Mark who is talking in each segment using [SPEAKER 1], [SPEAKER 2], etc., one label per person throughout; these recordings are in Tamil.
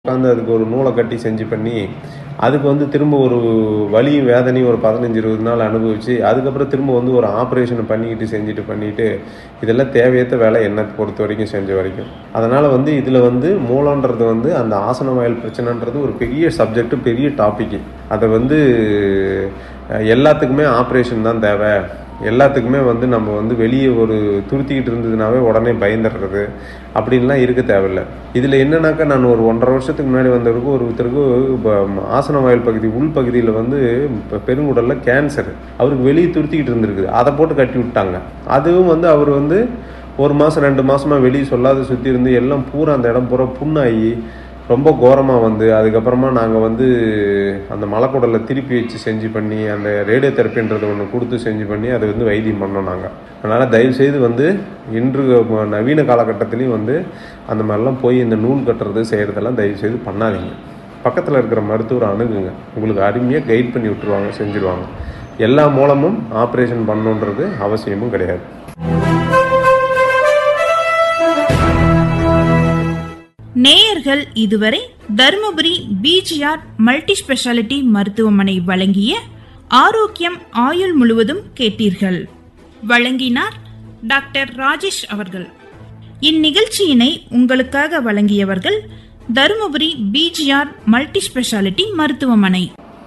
[SPEAKER 1] உட்காந்து அதுக்கு ஒரு நூலை கட்டி செஞ்சு பண்ணி அதுக்கு வந்து திரும்ப ஒரு வலியும் வேதனையும் ஒரு பதினஞ்சு இருபது நாள் அனுபவிச்சு அதுக்கப்புறம் திரும்ப வந்து ஒரு ஆப்ரேஷன் பண்ணிக்கிட்டு செஞ்சுட்டு பண்ணிட்டு இதெல்லாம் தேவையற்ற வேலை என்னை பொறுத்த வரைக்கும் செஞ்ச வரைக்கும் அதனால் வந்து இதில் வந்து மூலன்றது வந்து அந்த ஆசன வாயில் பிரச்சனைன்றது ஒரு பெரிய சப்ஜெக்ட் பெரிய டாபிக் அதை வந்து அஹ், எல்லாத்துக்குமே ஆப்ரேஷன் தான் தேவை எல்லாத்துக்குமே வந்து நம்ம வந்து வெளியே ஒரு துருத்திக்கிட்டு இருந்ததுனாவே உடனே பயந்துடுறது அப்படின்லாம் இருக்க தேவையில்ல இதில் என்னன்னாக்கா நான் ஒரு ஒன்றரை வருஷத்துக்கு முன்னாடி வந்தவருக்கு ஒருத்தருக்கு இப்போ ஆசன வாயில் பகுதி உள் பகுதியில் வந்து இப்போ பெருங்குடலில் கேன்சர் அவருக்கு வெளியே துருத்திக்கிட்டு இருந்திருக்குது அதை போட்டு கட்டி விட்டாங்க அதுவும் வந்து அவர் வந்து ஒரு மாதம் ரெண்டு மாதமாக வெளியே சொல்லாத சுற்றி இருந்து எல்லாம் பூரா அந்த இடம் பூரா புண்ணாகி ரொம்ப கோரமாக வந்து அதுக்கப்புறமா நாங்கள் வந்து அந்த மலைக்குடலை திருப்பி வச்சு செஞ்சு பண்ணி அந்த ரேடியோ தெரப்பின்றது ஒன்று கொடுத்து செஞ்சு பண்ணி அதை வந்து வைத்தியம் பண்ணோம் நாங்கள் அதனால் தயவுசெய்து வந்து இன்று ம- நவீன காலகட்டத்திலையும் வந்து அந்த மாதிரிலாம் போய் இந்த நூல் கட்டுறது செய்கிறதெல்லாம் தயவுசெய்து பண்ணாதீங்க பக்கத்தில் இருக்கிற மருத்துவரை அணுகுங்க உங்களுக்கு அருமையாக கைட் பண்ணி விட்டுருவாங்க செஞ்சுருவாங்க எல்லா மூலமும் ஆப்ரேஷன் பண்ணணுன்றது அவசியமும் கிடையாது
[SPEAKER 2] நேயர்கள் இதுவரை தருமபுரி பிஜிஆர் மல்டி ஸ்பெஷாலிட்டி மருத்துவமனை வழங்கிய ஆரோக்கியம் ஆயுள் முழுவதும் கேட்டீர்கள் வழங்கினார் டாக்டர் ராஜேஷ் அவர்கள் இந்நிகழ்ச்சியினை உங்களுக்காக வழங்கியவர்கள் தருமபுரி பிஜிஆர் மல்டி ஸ்பெஷாலிட்டி மருத்துவமனை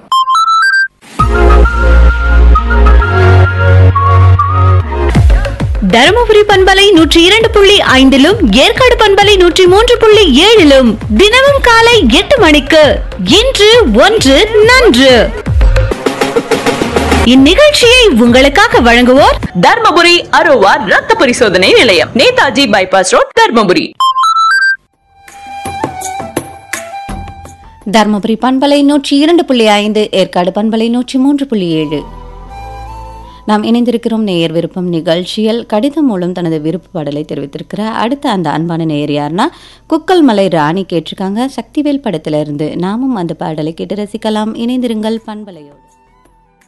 [SPEAKER 3] தருமபுரி பண்பலை நூற்றி இரண்டு புள்ளி ஐந்திலும் ஏற்காடு பண்பலை நூற்றி மூன்று புள்ளி ஏழிலும் தினமும் காலை எட்டு மணிக்கு இன்று ஒன்று நன்று இந்நிகழ்ச்சியை உங்களுக்காக வழங்குவோர்
[SPEAKER 4] தர்மபுரி அரோவா ரத்த பரிசோதனை நிலையம் நேதாஜி பைபாஸ் ரோட் தர்மபுரி
[SPEAKER 3] தருமபுரி பண்பலை நூற்றி இரண்டு புள்ளி ஐந்து ஏற்காடு பண்பலை நூற்றி மூன்று புள்ளி ஏழு நாம் இணைந்திருக்கிறோம் நேயர் விருப்பம் நிகழ்ச்சியில் கடிதம் மூலம் தனது விருப்ப பாடலை தெரிவித்திருக்கிற அடுத்த அந்த அன்பான நேயர் யாருன்னா குக்கல் மலை ராணி கேட்டிருக்காங்க சக்திவேல் படத்திலிருந்து நாமும் அந்த பாடலை கேட்டு ரசிக்கலாம் இணைந்திருங்கள் பண்பலையோடு